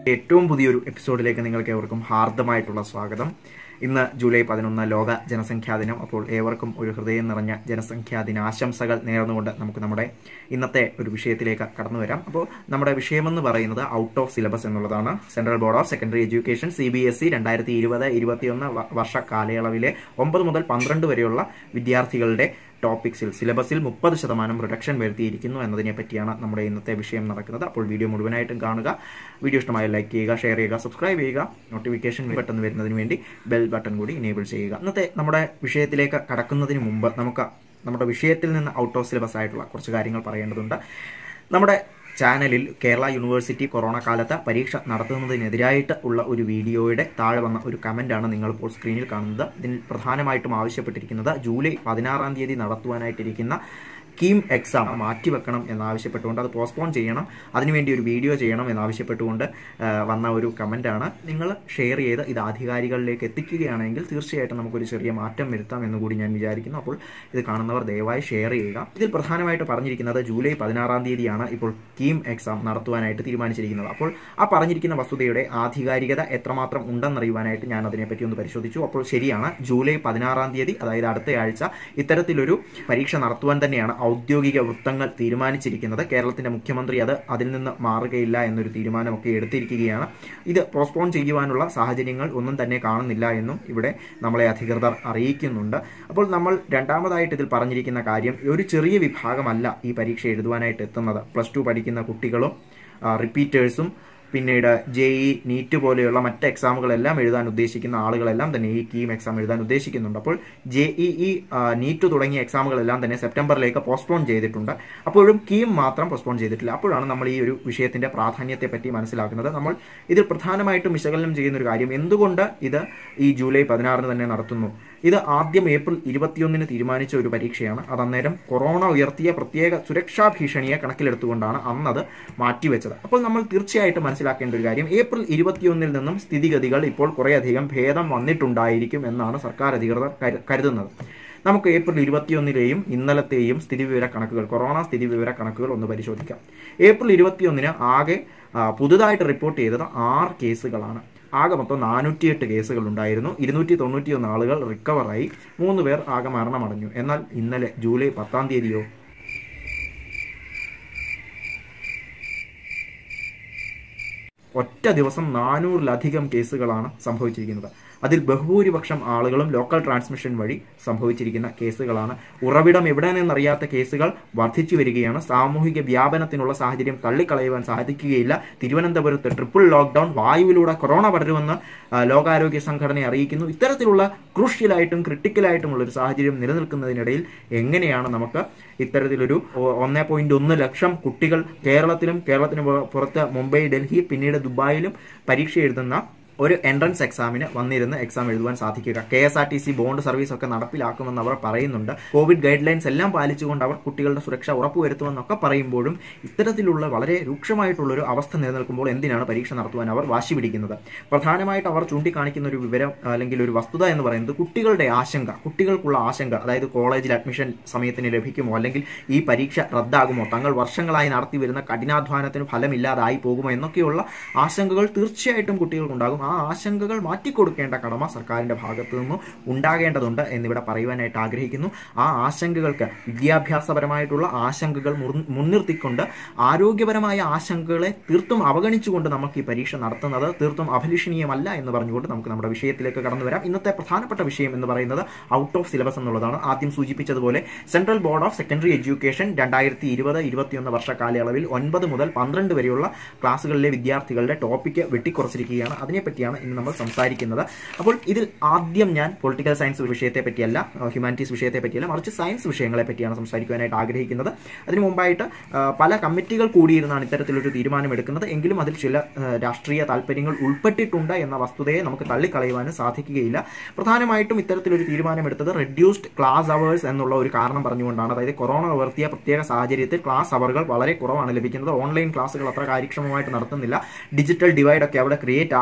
ഏറ്റവും പുതിയൊരു എപ്പിസോഡിലേക്ക് നിങ്ങൾക്ക് ഏവർക്കും ഹാർദമായിട്ടുള്ള സ്വാഗതം ഇന്ന് ജൂലൈ പതിനൊന്ന് ലോക ജനസംഖ്യാ ദിനം അപ്പോൾ ഏവർക്കും ഒരു ഹൃദയം നിറഞ്ഞ ജനസംഖ്യാ ദിനാശംസകൾ നേർന്നുകൊണ്ട് നമുക്ക് നമ്മുടെ ഇന്നത്തെ ഒരു വിഷയത്തിലേക്ക് കടന്നു വരാം അപ്പോൾ നമ്മുടെ വിഷയമെന്ന് പറയുന്നത് ഔട്ട് ഓഫ് സിലബസ് എന്നുള്ളതാണ് central board of secondary education C B S E രണ്ടായിരത്തി ഇരുപത് ഇരുപത്തിയൊന്ന് വർഷ കാലയളവിലെ ഒമ്പത് മുതൽ പന്ത്രണ്ട് വരെയുള്ള വിദ്യാർത്ഥികളുടെ ടോപ്പിക്സിൽ സിലബസിൽ മുപ്പത് ശതമാനം റിഡക്ഷൻ വരുത്തിയിരിക്കുന്നു എന്നതിനെ പറ്റിയാണ് നമ്മുടെ ഇന്നത്തെ വിഷയം നടക്കുന്നത് അപ്പോൾ വീഡിയോ മുഴുവനായിട്ടും കാണുക വീഡിയോ ഇഷ്ടമായ ലൈക്ക് ചെയ്യുക ഷെയർ ചെയ്യുക സബ്സ്ക്രൈബ് ചെയ്യുക നോട്ടിഫിക്കേഷൻ പെട്ടെന്ന് വരുന്നതിന് വേണ്ടി ബെൽ ബട്ടൺ കൂടി ഇനേബിൾ ചെയ്യുക ഇന്നത്തെ നമ്മുടെ വിഷയത്തിലേക്ക് കടക്കുന്നതിന് മുമ്പ് നമുക്ക് നമ്മുടെ വിഷയത്തിൽ നിന്ന് ഔട്ട് ഓഫ് സിലബസ് ആയിട്ടുള്ള കുറച്ച് കാര്യങ്ങൾ പറയേണ്ടതുണ്ട് നമ്മുടെ ചാനലിൽ കേരള യൂണിവേഴ്സിറ്റി കൊറോണ കാലത്ത് പരീക്ഷ നടത്തുന്നതിനെതിരായിട്ട് ഉള്ള ഒരു വീഡിയോയുടെ താഴെ വന്ന ഒരു കമന്റാണ് നിങ്ങളിപ്പോൾ സ്ക്രീനിൽ കാണുന്നത് ഇതിൽ പ്രധാനമായിട്ടും ആവശ്യപ്പെട്ടിരിക്കുന്നത് ജൂലൈ പതിനാറാം തീയതി നടത്തുവാനായിട്ടിരിക്കുന്ന കീം എക്സാം മാറ്റിവെക്കണം എന്നാവശ്യപ്പെട്ടുകൊണ്ട് അത് പോസ്റ്റ്പോൺ ചെയ്യണം അതിനുവേണ്ടി ഒരു വീഡിയോ ചെയ്യണം എന്നാവശ്യപ്പെട്ടുകൊണ്ട് ആ, വന്ന ഒരു കമൻ്റാണ് നിങ്ങൾ ഷെയർ ചെയ്ത് ഇത് അധികാരികളിലേക്ക് എത്തിക്കുകയാണെങ്കിൽ തീർച്ചയായിട്ടും നമുക്കൊരു ചെറിയ മാറ്റം വരുത്താം എന്ന് കൂടി ഞാൻ വിചാരിക്കുന്നു അപ്പോൾ ഇത് കാണുന്നവർ ദയവായി ഷെയർ ചെയ്യുക ഇതിൽ പ്രധാനമായിട്ട് പറഞ്ഞിരിക്കുന്നത് ജൂലൈ പതിനാറാം തീയതിയാണ് ഇപ്പോൾ കീം എക്സാം നടത്തുവാനായിട്ട് തീരുമാനിച്ചിരിക്കുന്നത് അപ്പോൾ ആ പറഞ്ഞിരിക്കുന്ന വസ്തുതയുടെ ആധികാരികത എത്രമാത്രം ഉണ്ടെന്നറിയുവാനായിട്ട് ഞാൻ അതിനെപ്പറ്റി ഒന്ന് പരിശോധിച്ചു അപ്പോൾ ശരിയാണ് ജൂലൈ പതിനാറാം തീയതി അതായത് അടുത്ത ആഴ്ച ഇത്തരത്തിലൊരു പരീക്ഷ നടത്തുവാൻ തന്നെയാണ് ഔദ്യോഗിക വൃത്തങ്ങൾ തീരുമാനിച്ചിരിക്കുന്നത് കേരളത്തിന്റെ മുഖ്യമന്ത്രി അത് അതിൽ നിന്ന് മാറുകയില്ല എന്നൊരു തീരുമാനമൊക്കെ എടുത്തിരിക്കുകയാണ് ഇത് പോസ്റ്റ്പോൺ ചെയ്യുവാനുള്ള സാഹചര്യങ്ങൾ ഒന്നും തന്നെ കാണുന്നില്ല എന്നും ഇവിടെ നമ്മളെ അധികൃതർ അറിയിക്കുന്നുണ്ട് അപ്പോൾ നമ്മൾ രണ്ടാമതായിട്ട് ഇതിൽ പറഞ്ഞിരിക്കുന്ന കാര്യം ഒരു ചെറിയ വിഭാഗമല്ല ഈ പരീക്ഷ എഴുതുവാനായിട്ട് എത്തുന്നത് പ്ലസ് ടു പഠിക്കുന്ന കുട്ടികളും റിപ്പീറ്റേഴ്സും പിന്നീട് ജെ ഇ നീറ്റ് പോലെയുള്ള മറ്റ് എക്സാമുകളെല്ലാം എഴുതാൻ ഉദ്ദേശിക്കുന്ന ആളുകളെല്ലാം തന്നെ ഈ കീം എക്സാം എഴുതാൻ ഉദ്ദേശിക്കുന്നുണ്ട് അപ്പോൾ ജെ ഇ ഇ നീറ്റ് തുടങ്ങിയ എക്സാമുകളെല്ലാം തന്നെ സെപ്റ്റംബറിലേക്ക് പോസ്റ്റ്പോൺ ചെയ്തിട്ടുണ്ട് അപ്പോഴും കീം മാത്രം പോസ്റ്റ്പോൺ ചെയ്തിട്ടില്ല അപ്പോഴാണ് നമ്മൾ ഈ ഒരു വിഷയത്തിന്റെ പ്രാധാന്യത്തെ പറ്റി മനസ്സിലാക്കുന്നത് നമ്മൾ ഇതിൽ പ്രധാനമായിട്ടും വിശകലനം ചെയ്യുന്ന ഒരു കാര്യം എന്തുകൊണ്ട് ഇത് ഈ ജൂലൈ പതിനാറിന് തന്നെ നടത്തുന്നു ഇത് ആദ്യം ഏപ്രിൽ ഇരുപത്തിയൊന്നിന് തീരുമാനിച്ച ഒരു പരീക്ഷയാണ് അത് അന്നേരം കൊറോണ ഉയർത്തിയ പ്രത്യേക സുരക്ഷാ ഭീഷണിയെ കണക്കിലെടുത്തുകൊണ്ടാണ് അന്നത് മാറ്റിവെച്ചത് അപ്പോൾ നമ്മൾ തീർച്ചയായിട്ടും മനസ്സിലാക്കേണ്ട ഒരു കാര്യം ഏപ്രിൽ ഇരുപത്തിയൊന്നിൽ നിന്നും സ്ഥിതിഗതികൾ ഇപ്പോൾ കുറേയധികം ഭേദം വന്നിട്ടുണ്ടായിരിക്കും എന്നാണ് സർക്കാർ അധികൃതർ കരു- കരുതുന്നത് നമുക്ക് ഏപ്രിൽ ഇരുപത്തിയൊന്നിലെയും ഇന്നലത്തെയും സ്ഥിതിവിവര കണക്കുകൾ കൊറോണ സ്ഥിതിവിവര കണക്കുകൾ ഒന്ന് പരിശോധിക്കാം ഏപ്രിൽ ഇരുപത്തിയൊന്നിന് ആകെ ആ, പുതുതായിട്ട് റിപ്പോർട്ട് ചെയ്തത് ആറ് കേസുകളാണ് ആകെ മൊത്തം നാനൂറ്റിയെട്ട് കേസുകൾ ഉണ്ടായിരുന്നു ഇരുന്നൂറ്റി തൊണ്ണൂറ്റിയൊന്ന് ആളുകൾ റിക്കവറായി മൂന്ന് പേർ ആകെ മരണമടഞ്ഞു എന്നാൽ ഇന്നലെ ജൂലൈ പത്താം തീയതിയോ ഒറ്റ ദിവസം നാനൂറിലധികം കേസുകളാണ് സംഭവിച്ചിരിക്കുന്നത് അതിൽ ബഹുഭൂരിപക്ഷം ആളുകളും ലോക്കൽ ട്രാൻസ്മിഷൻ വഴി സംഭവിച്ചിരിക്കുന്ന കേസുകളാണ് ഉറവിടം എവിടെയെന്നറിയാത്ത കേസുകൾ വർദ്ധിച്ചു വരികയാണ് സാമൂഹിക വ്യാപനത്തിനുള്ള സാഹചര്യം തള്ളിക്കളയുവാൻ സാധിക്കുകയില്ല തിരുവനന്തപുരത്ത് ട്രിപ്പിൾ ലോക്ക്ഡൌൺ വായുവിലൂടെ കൊറോണ പടരുമെന്ന് ആ, ലോകാരോഗ്യ സംഘടന അറിയിക്കുന്നു ഇത്തരത്തിലുള്ള ക്രൂഷ്യലായിട്ടും ക്രിട്ടിക്കലായിട്ടുമുള്ള ഒരു സാഹചര്യം നിലനിൽക്കുന്നതിനിടയിൽ എങ്ങനെയാണ് നമുക്ക് ഇത്തരത്തിലൊരു ഒ- ഒന്നേ പോയിന്റ് ഒന്ന് ലക്ഷം കുട്ടികൾ കേരളത്തിലും കേരളത്തിന് പുറ- പുറത്ത് മുംബൈ ഡൽഹി പിന്നീട് ദുബായിലും പരീക്ഷ എഴുതുന്ന ഒരു എൻട്രൻസ് എക്സാമിന് വന്നിരുന്ന് എക്സാം എഴുതുവാൻ സാധിക്കുക K S R T C bond service ഒക്കെ നടപ്പിലാക്കുമെന്ന് അവർ പറയുന്നുണ്ട് കോവിഡ് ഗൈഡ് ലൈൻസ് എല്ലാം പാലിച്ചുകൊണ്ട് അവർ കുട്ടികളുടെ സുരക്ഷ ഉറപ്പുവരുത്തുമെന്നൊക്കെ പറയുമ്പോഴും ഇത്തരത്തിലുള്ള വളരെ രൂക്ഷമായിട്ടുള്ള ഒരു അവസ്ഥ നിലനിൽക്കുമ്പോൾ എന്തിനാണ് പരീക്ഷ നടത്തുവാൻ അവർ വാശി പിടിക്കുന്നത് പ്രധാനമായിട്ട് അവർ ചൂണ്ടിക്കാണിക്കുന്ന ഒരു വിവരം അല്ലെങ്കിൽ ഒരു വസ്തുത എന്ന് പറയുന്നത് കുട്ടികളുടെ ആശങ്ക കുട്ടികൾക്കുള്ള ആശങ്ക അതായത് കോളേജിൽ അഡ്മിഷൻ സമയത്തിന് ലഭിക്കുമോ അല്ലെങ്കിൽ ഈ പരീക്ഷ റദ്ദാകുമോ തങ്ങൾ വർഷങ്ങളായി നടത്തി വരുന്ന കഠിനാധ്വാനത്തിന് ഫലമില്ലാതായി പോകുമോ എന്നൊക്കെയുള്ള ആശങ്കകൾ തീർച്ചയായിട്ടും കുട്ടികൾക്കുണ്ടാകും ആ ആശങ്കകൾ മാറ്റിക്കൊടുക്കേണ്ട കടമ സർക്കാരിന്റെ ഭാഗത്തു നിന്നും ഉണ്ടാകേണ്ടതുണ്ട് എന്നിവിടെ പറയുവാനായിട്ട് ആഗ്രഹിക്കുന്നു ആ ആശങ്കകൾക്ക് വിദ്യാഭ്യാസപരമായിട്ടുള്ള ആശങ്കകൾ മുർ- മുൻനിർത്തിക്കൊണ്ട് ആരോഗ്യപരമായ ആശങ്കകളെ തീർത്തും അവഗണിച്ചുകൊണ്ട് നമുക്ക് ഈ പരീക്ഷ നടത്തുന്നത് തീർത്തും അഭിലഷണീയമല്ല എന്ന് പറഞ്ഞുകൊണ്ട് നമുക്ക് നമ്മുടെ വിഷയത്തിലേക്ക് കടന്നു വരാം ഇന്നത്തെ പ്രധാനപ്പെട്ട വിഷയം എന്ന് പറയുന്നത് ഔട്ട് ഓഫ് സിലബസ് എന്നുള്ളതാണ് ആദ്യം സൂചിപ്പിച്ചതുപോലെ central board of secondary education രണ്ടായിരത്തി ഇരുപത് ഇരുപത്തിയൊന്ന് വർഷ കാലയളവിൽ ഒൻപത് മുതൽ പന്ത്രണ്ട് വരെയുള്ള ക്ലാസ്സുകളിലെ വിദ്യാർത്ഥികളുടെ ടോപ്പിക്ക് വെട്ടിക്കുറച്ചിരിക്കുകയാണ് അതിനെപ്പറ്റിയാണ് ഇന്ന് നമ്മൾ സംസാരിക്കുന്നത് അപ്പോൾ ഇതിൽ ആദ്യം ഞാൻ പൊളിറ്റിക്കൽ സയൻസ് വിഷയത്തെ പറ്റിയല്ല ഹ്യൂമാനിറ്റീസ് വിഷയത്തെ പറ്റിയല്ല മറിച്ച് സയൻസ് വിഷയങ്ങളെ പറ്റിയാണ് സംസാരിക്കുവാനായിട്ട് ആഗ്രഹിക്കുന്നത് അതിനു മുമ്പായിട്ട് ആ, പല കമ്മിറ്റികൾ കൂടിയിരുന്നാണ് ഇത്തരത്തിലൊരു തീരുമാനമെടുക്കുന്നത് എങ്കിലും അതിൽ ചില ആ, രാഷ്ട്രീയ താല്പര്യങ്ങൾ ഉൾപ്പെട്ടിട്ടുണ്ട് എന്ന വസ്തുതയെ നമുക്ക് തള്ളിക്കളയുവാനും സാധിക്കുകയില്ല പ്രധാനമായിട്ടും ഇത്തരത്തിലൊരു തീരുമാനമെടുത്തത് റെഡ്യൂസ്ഡ് ക്ലാസ് അവേഴ്സ് എന്നുള്ള ഒരു കാരണം പറഞ്ഞുകൊണ്ടാണ് അതായത് കൊറോണ ഉയർത്തിയ പ്രത്യേക സാഹചര്യത്തിൽ ക്ലാസ് അവറുകൾ വളരെ കുറവാണ് ലഭിക്കുന്നത് ഓൺലൈൻ ക്ലാസ്സുകൾ അത്ര കാര്യക്ഷമമായിട്ട് നടത്തുന്നില്ല ഡിജിറ്റൽ ഡിവൈഡ് ഒക്കെ അവിടെ ക്രിയേറ്റ് ആകുന്നുണ്ട്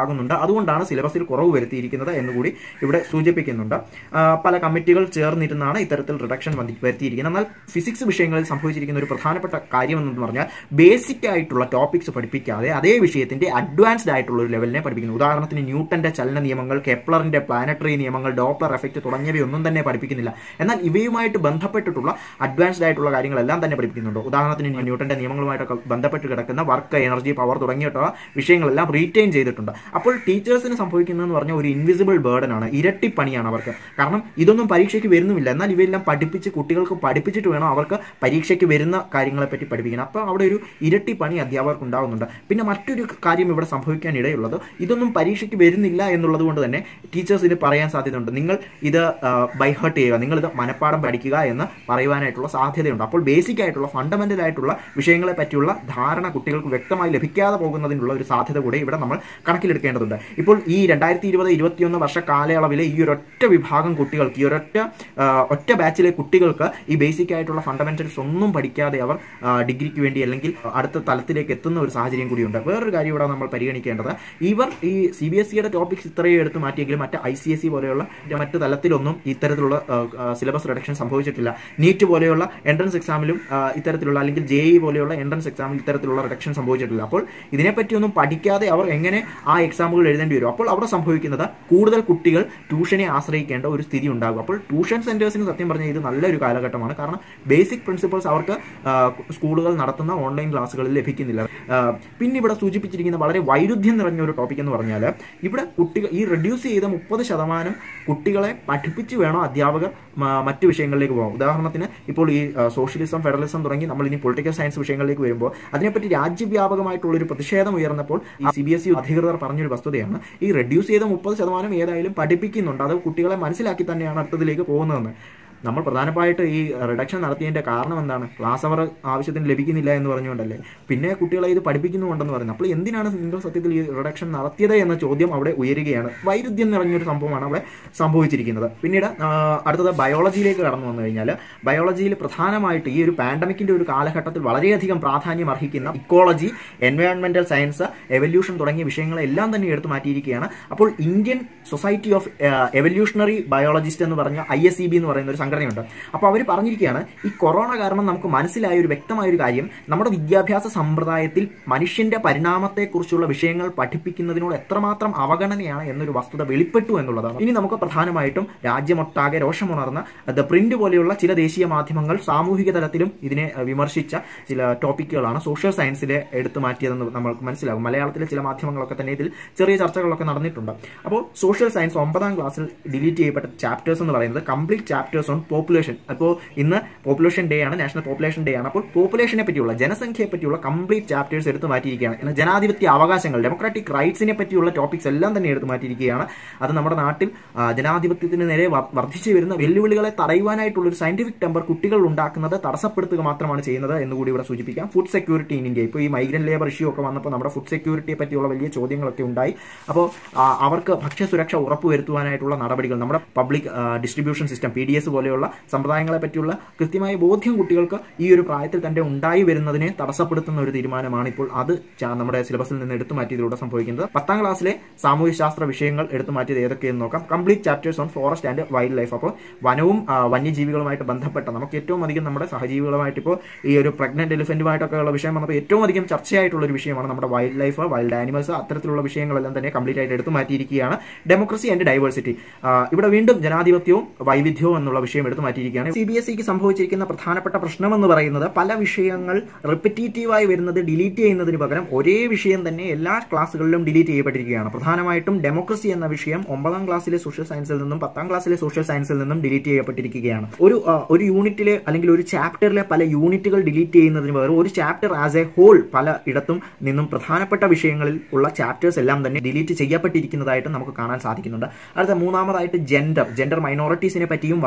അതുകൊണ്ടാണ് സിലബസിൽ കുറവ് വരുത്തിയിരിക്കുന്നത് എന്നുകൂടി ഇവിടെ സൂചിപ്പിക്കുന്നുണ്ട് ആ, പല കമ്മിറ്റികൾ ചേർന്നിരുന്നാണ് ഇത്തരത്തിൽ റിഡക്ഷൻ വന്നി- വരുത്തിയിരിക്കുന്നത് എന്നാൽ ഫിസിക്സ് വിഷയങ്ങളിൽ സംഭവിച്ചിരിക്കുന്ന ഒരു പ്രധാനപ്പെട്ട കാര്യം എന്ന് പറഞ്ഞാൽ ബേസിക് ആയിട്ടുള്ള ടോപ്പിക്സ് പഠിപ്പിക്കാതെ അതേ വിഷയത്തിന്റെ അഡ്വാൻസ്ഡ് ആയിട്ടുള്ള ഒരു ലെവലിനെ പഠിപ്പിക്കുന്നു ഉദാഹരണത്തിന് ന്യൂട്ടന്റെ ചലന നിയമങ്ങൾ കെപ്ലറിന്റെ പ്ലാനറ്ററി നിയമങ്ങൾ ഡോപ്ലർ എഫക്റ്റ് തുടങ്ങിയവയൊന്നും തന്നെ പഠിപ്പിക്കുന്നില്ല എന്നാൽ ഇവയുമായിട്ട് ബന്ധപ്പെട്ടിട്ടുള്ള അഡ്വാൻസ്ഡ് ആയിട്ടുള്ള കാര്യങ്ങളെല്ലാം തന്നെ പഠിപ്പിക്കുന്നുണ്ട് ഉദാഹരണത്തിന് ന്യൂട്ടന്റെ നിയമങ്ങളുമായിട്ടൊക്കെ ബന്ധപ്പെട്ട് കിടക്കുന്ന വർക്ക് എനർജി പവർ തുടങ്ങിയിട്ടുള്ള വിഷയങ്ങളെല്ലാം റീറ്റെയിൻ ചെയ്തിട്ടുണ്ട് അപ്പോൾ ടീച്ചേഴ്സിന് സംഭവിക്കുന്നതെന്ന് പറഞ്ഞാൽ ഒരു ഇൻവിസിബിൾ ബേർഡൻ ആണ് ഇരട്ടിപ്പണിയാണ് അവർക്ക് കാരണം ഇതൊന്നും പരീക്ഷയ്ക്ക് വരുന്നുമില്ല എന്നാൽ ഇവയെല്ലാം പഠിപ്പിച്ച് കുട്ടികൾക്ക് പഠിപ്പിച്ചിട്ട് വേണം അവർക്ക് പരീക്ഷയ്ക്ക് വരുന്ന കാര്യങ്ങളെ പറ്റി പഠിപ്പിക്കണം അപ്പോൾ അവിടെ ഒരു ഇരട്ടി പണി അധ്യാപകർക്ക് ഉണ്ടാകുന്നുണ്ട് പിന്നെ മറ്റൊരു കാര്യം ഇവിടെ സംഭവിക്കാൻ ഇടയുള്ളത് ഇതൊന്നും പരീക്ഷയ്ക്ക് വരുന്നില്ല എന്നുള്ളത് കൊണ്ട് തന്നെ ടീച്ചേഴ്സിന് പറയാൻ സാധ്യതയുണ്ട് നിങ്ങൾ ഇത് ബൈഹേർട്ട് ചെയ്യുക നിങ്ങൾ ഇത് മനഃപ്പാടം പഠിക്കുക എന്ന് പറയുവാനായിട്ടുള്ള സാധ്യതയുണ്ട് അപ്പോൾ ബേസിക് ആയിട്ടുള്ള ഫണ്ടമെന്റൽ ആയിട്ടുള്ള വിഷയങ്ങളെ പറ്റിയുള്ള ധാരണ കുട്ടികൾക്ക് വ്യക്തമായി ലഭിക്കാതെ പോകുന്നതിനുള്ള ഒരു സാധ്യത കൂടെ ഇവിടെ നമ്മൾ കണക്കിലെടുക്കേണ്ടതുണ്ട് ഇപ്പോൾ ഈ രണ്ടായിരത്തി ഇരുപത് ഇരുപത്തിയൊന്ന് വർഷ കാലയളവിലെ ഈ ഒരൊറ്റ വിഭാഗം കുട്ടികൾക്ക് ഈ ഒരൊറ്റ ആ, ഒറ്റ ബാച്ചിലെ കുട്ടികൾക്ക് ഈ ബേസിക് ആയിട്ടുള്ള ഫണ്ടമെന്റൽസ് ഒന്നും പഠിക്കാതെ അവർ ആ, ഡിഗ്രിക്ക് വേണ്ടി അല്ലെങ്കിൽ അടുത്ത തലത്തിലേക്ക് എത്തുന്ന ഒരു സാഹചര്യം കൂടിയുണ്ട് വേറൊരു കാര്യം ഇവിടെ നമ്മൾ പരിഗണിക്കേണ്ടത് ഇവർ ഈ സി ബി എസ് സിയുടെ ടോപ്പിക്സ് ഇത്രയും എടുത്ത് മാറ്റിയെങ്കിലും മറ്റ് ഐ സി എസ് സി പോലെയുള്ള മറ്റ് തലത്തിലൊന്നും ഇത്തരത്തിലുള്ള സിലബസ് റിഡക്ഷൻ സംഭവിച്ചിട്ടില്ല നീറ്റ് പോലെയുള്ള എൻട്രൻസ് എക്സാമിലും ആ, ഇത്തരത്തിലുള്ള അല്ലെങ്കിൽ ജെ ഇ പോലെയുള്ള എൻട്രൻസ് എക്സാമിൽ ഇത്തരത്തിലുള്ള റിഡക്ഷൻ സംഭവിച്ചിട്ടില്ല അപ്പോൾ ഇതിനെപ്പറ്റിയൊന്നും പഠിക്കാതെ അവർ എങ്ങനെ ആ എക്സാമുകൾ എഴുതേണ്ടി വരും അപ്പോൾ അവിടെ സംഭവിക്കുന്നത് കൂടുതൽ കുട്ടികൾ ട്യൂഷനെ ആശ്രയിക്കേണ്ട ഒരു സ്ഥിതി ഉണ്ടാകും അപ്പോൾ ട്യൂഷൻ സെന്റേഴ്സിന് സത്യം പറഞ്ഞാൽ ഇത് നല്ലൊരു കാലഘട്ടമാണ് കാരണം ബേസിക് പ്രിൻസിപ്പൾസ് അവർക്ക് ആ, സ്കൂളുകൾ നടത്തുന്ന ഓൺലൈൻ ക്ലാസ്സുകളിൽ ലഭിക്കുന്നില്ല ആ, പിന്നെ ഇവിടെ സൂചിപ്പിച്ചിരിക്കുന്ന വളരെ വൈരുദ്ധ്യം നിറഞ്ഞ ഒരു ടോപ്പിക് എന്ന് പറഞ്ഞാൽ ഇവിടെ കുട്ടികൾ ഈ റെഡ്യൂസ് ചെയ്ത മുപ്പത് ശതമാനം കുട്ടികളെ പഠിപ്പിച്ച് വേണം അധ്യാപകർ മ- മറ്റു വിഷയങ്ങളിലേക്ക് പോകാം ഉദാഹരണത്തിന് ഇപ്പോൾ ഈ ആ, സോഷ്യലിസം ഫെഡറലിസം തുടങ്ങി നമ്മൾ ഇനി പൊളിറ്റിക്കൽ സയൻസ് വിഷയങ്ങളിലേക്ക് വരുമ്പോൾ അതിനെപ്പറ്റി രാജ്യവ്യാപകമായിട്ടുള്ള ഒരു പ്രതിഷേധം ഉയർന്നപ്പോൾ ഈ സി ബി എസ് ഇ അധികൃതർ പറഞ്ഞൊരു വസ്തുതയാണ് ഈ റെഡ്യൂസ് ചെയ്ത മുപ്പത് ശതമാനം ഏതായാലും പഠിപ്പിക്കുന്നുണ്ട് അത് കുട്ടികളെ മനസ്സിലാക്കി തന്നെയാണ് അടുത്തതിലേക്ക് പോകുന്നതെന്ന് നമ്മൾ പ്രധാനമായിട്ട് ഈ റിഡക്ഷൻ നടത്തിയതിന്റെ കാരണം എന്താണ് ക്ലാസ് അവർ ആവശ്യത്തിന് ലഭിക്കുന്നില്ല എന്ന് പറഞ്ഞുകൊണ്ടല്ലേ പിന്നെ കുട്ടികളെ ഇത് പഠിപ്പിക്കുന്നുണ്ടെന്ന് പറയുന്നത് അപ്പോൾ എന്തിനാണ് നിങ്ങൾ സത്യത്തിൽ ഈ റിഡക്ഷൻ നടത്തിയത് എന്ന ചോദ്യം അവിടെ ഉയരുകയാണ് വൈരുദ്ധ്യം നിറഞ്ഞൊരു സംഭവമാണ് അവിടെ സംഭവിച്ചിരിക്കുന്നത് പിന്നീട് ആ, അടുത്തത് ബയോളജിയിലേക്ക് കടന്നു വന്നു കഴിഞ്ഞാൽ ബയോളജിയിൽ പ്രധാനമായിട്ട് ഈ ഒരു പാൻഡമിക്കിന്റെ ഒരു കാലഘട്ടത്തിൽ വളരെയധികം പ്രാധാന്യം അർഹിക്കുന്ന ഇക്കോളജി എൻവയോൺമെന്റൽ സയൻസ് എവല്യൂഷൻ തുടങ്ങിയ വിഷയങ്ങളെല്ലാം തന്നെ എടുത്തു മാറ്റിയിരിക്കുകയാണ് അപ്പോൾ Indian society of evolutionary biologist എന്ന് പറഞ്ഞ ഐ എസ് ഇ ബി എന്ന് പറയുന്ന ഒരു സംഘടനയുണ്ട് അപ്പോൾ അവർ പറഞ്ഞിരിക്കുകയാണ് ഈ കൊറോണ കാരണം നമുക്ക് മനസ്സിലായ ഒരു വ്യക്തമായ ഒരു കാര്യം നമ്മുടെ വിദ്യാഭ്യാസ സമ്പ്രദായത്തിൽ മനുഷ്യന്റെ പരിണാമത്തെക്കുറിച്ചുള്ള വിഷയങ്ങൾ പഠിപ്പിക്കുന്നതിനോട് എത്രമാത്രം അവഗണനയാണ് എന്നൊരു വസ്തുത വെളിപ്പെട്ടു എന്നുള്ളതാണ് ഇനി നമുക്ക് പ്രധാനമായിട്ടും രാജ്യമൊട്ടാകെ രോഷമുണർന്ന ദ പ്രിന്റ് പോലെയുള്ള ചില ദേശീയ മാധ്യമങ്ങൾ സാമൂഹിക തലത്തിലും ഇതിനെ അഹ്, വിമർശിച്ച ചില ടോപ്പിക്കുകളാണ് സോഷ്യൽ സയൻസിലെ എടുത്തു മാറ്റിയതെന്ന് നമ്മൾക്ക് മനസ്സിലാകും മലയാളത്തിലെ ചില മാധ്യമങ്ങളൊക്കെ തന്നെ ഇതിൽ ചെറിയ ചർച്ചകളൊക്കെ നടന്നിട്ടുണ്ട് അപ്പോൾ സോഷ്യൽ സയൻസ് ഒമ്പതാം ക്ലാസ്സിൽ ഡിലീറ്റ് ചെയ്യപ്പെട്ട ചാപ്റ്റേഴ്സ് എന്ന് പറയുന്നത് കംപ്ലീറ്റ് ചാപ്റ്റേഴ്സ് ഓൺ പോപ്പുലേഷൻ അപ്പോൾ ഇന്ന് പോപ്പുലേഷൻ ഡേ ആണ് നാഷണൽ പോപ്പുലേഷൻ ഡേ ആണ് അപ്പോൾ പോപ്പുലേഷനെ പറ്റിയുള്ള ജനസംഖ്യയെ പറ്റിയുള്ള കംപ്ലീറ്റ് ചാപ്റ്റേഴ്സ് എടുത്തു മാറ്റിയിരിക്കുകയാണ് എന്നാൽ ജനാധിപത്യ അവകാശങ്ങൾ ഡെമോക്രാറ്റിക് റൈറ്റ്സിനെ പറ്റിയുള്ള ടോപ്പിക്സ് എല്ലാം തന്നെ എടുത്തു മാറ്റിയിരിക്കുകയാണ് അത് നമ്മുടെ നാട്ടിൽ ആ, ജനാധിപത്യത്തിന് നേരെ വ- വർദ്ധിച്ചു വരുന്ന വെല്ലുവിളികളെ തടയുവാനായിട്ടുള്ള ഒരു സയന്റിഫിക് ടെമ്പർ കുട്ടികൾ ഉണ്ടാക്കുന്നത് തടസ്സപ്പെടുത്തുക മാത്രമാണ് ചെയ്യുന്നത് എന്ന് കൂടി ഇവിടെ സൂചിപ്പിക്കാം ഫുഡ് സെക്യൂരിറ്റി ഇൻ ഇന്ത്യ ഇപ്പോൾ ഈ മൈഗ്രന്റ് ലേബർ ഇഷ്യൂ ഒക്കെ വന്നപ്പോൾ നമ്മുടെ ഫുഡ് സെക്യൂരിറ്റിയെ പറ്റിയുള്ള വലിയ ചോദ്യങ്ങളൊക്കെ ഉണ്ടായി അപ്പോൾ ആ, അവർക്ക് ഭക്ഷ്യസുരക്ഷ ഉറപ്പുവരുത്തുവാനായിട്ടുള്ള നടപടികൾ നമ്മുടെ public distribution system P D S പോലെയുള്ള സമ്പ്രദായങ്ങളെ പറ്റിയുള്ള കൃത്യമായ ബോധ്യം കുട്ടികൾക്ക് ഈ ഒരു പ്രായത്തിൽ തന്നെ ഉണ്ടായി വരുന്നതിനെ തടസ്സപ്പെടുത്തുന്ന ഒരു തീരുമാനമാണ് ഇപ്പോൾ അത് ച- നമ്മുടെ സിലബസിൽ നിന്ന് എടുത്തു മാറ്റിയതിലൂടെ സംഭവിക്കുന്നത് പത്താം ക്ലാസ്സിലെ സാമൂഹ്യ ശാസ്ത്ര വിഷയങ്ങൾ എടുത്തു മാറ്റിയത് ഏതൊക്കെയെന്ന് നോക്കാം complete chapters on forest and wildlife അപ്പോൾ വനവും ആ, വന്യജീവികളുമായിട്ട് ബന്ധപ്പെട്ട നമുക്ക് ഏറ്റവും അധികം നമ്മുടെ സഹജീവികളുമായിട്ട് ഇപ്പോൾ ഈ ഒരു പ്രഗ്നന്റ് എലിഫന്റുമായിട്ടൊക്കെ ഉള്ള വിഷയം വന്നപ്പോൾ ഏറ്റവും അധികം ചർച്ചയായിട്ടുള്ള ഒരു വിഷയമാണ് നമ്മുടെ വൈൽഡ് ലൈഫ് വൈൽഡ് ആനിമൽസ് അത്തരത്തിലുള്ള വിഷയങ്ങളെല്ലാം തന്നെ കംപ്ലീറ്റ് ആയിട്ട് എടുത്തു മാറ്റിയിരിക്കുകയാണ് ഡെമോക്രസി ആൻഡ് ഡൈവേഴ്സിറ്റി ഇവിടെ വീണ്ടും ജനാധിപത്യവും വൈവിധ്യവും എന്നുള്ള വിഷയം എടുത്തു മാറ്റിയിരിക്കുകയാണ് സി ബി എസ് സിക്ക് സംഭവിച്ചിരിക്കുന്ന പ്രധാനപ്പെട്ട പ്രശ്നം എന്ന് പറയുന്നത് പല വിഷയങ്ങൾ റിപ്പറ്റീറ്റീവായി വരുന്നത് ഡിലീറ്റ് ചെയ്യുന്നതിന് പകരം ഒരേ വിഷയം തന്നെ എല്ലാ ക്ലാസ്സുകളിലും ഡിലീറ്റ് ചെയ്യപ്പെട്ടിരിക്കുകയാണ് പ്രധാനമായിട്ടും ഡെമോക്രസി എന്ന വിഷയം ഒമ്പതാം ക്ലാസ്സിലെ സോഷ്യൽ സയൻസിൽ നിന്നും പത്താം ക്ലാസ്സിലെ സോഷ്യൽ സയൻസിൽ നിന്നും ഡിലീറ്റ് ചെയ്യപ്പെട്ടിരിക്കുകയാണ് ഒരു ആ, ഒരു യൂണിറ്റിലെ അല്ലെങ്കിൽ ഒരു ചാപ്റ്ററിലെ പല യൂണിറ്റുകൾ ഡിലീറ്റ് ചെയ്യുന്നതിന് പകരം ഒരു ചാപ്റ്റർ ആസ് എ ഹോൾ പല ഇടത്തും നിന്നും പ്രധാനപ്പെട്ട വിഷയങ്ങളിൽ ഉള്ള ചാപ്റ്റേഴ്സ് എല്ലാം തന്നെ ഡിലീറ്റ് ചെയ്യപ്പെട്ടിരിക്കുന്നതായിട്ട് നമുക്ക് കാണാൻ സാധിക്കുന്നുണ്ട് അടുത്ത മൂന്നാമതായിട്ട് ജെൻഡർ ജെൻഡർ മൈനോറിറ്റീസിനെ പറ്റിയും വൾണറബിൾ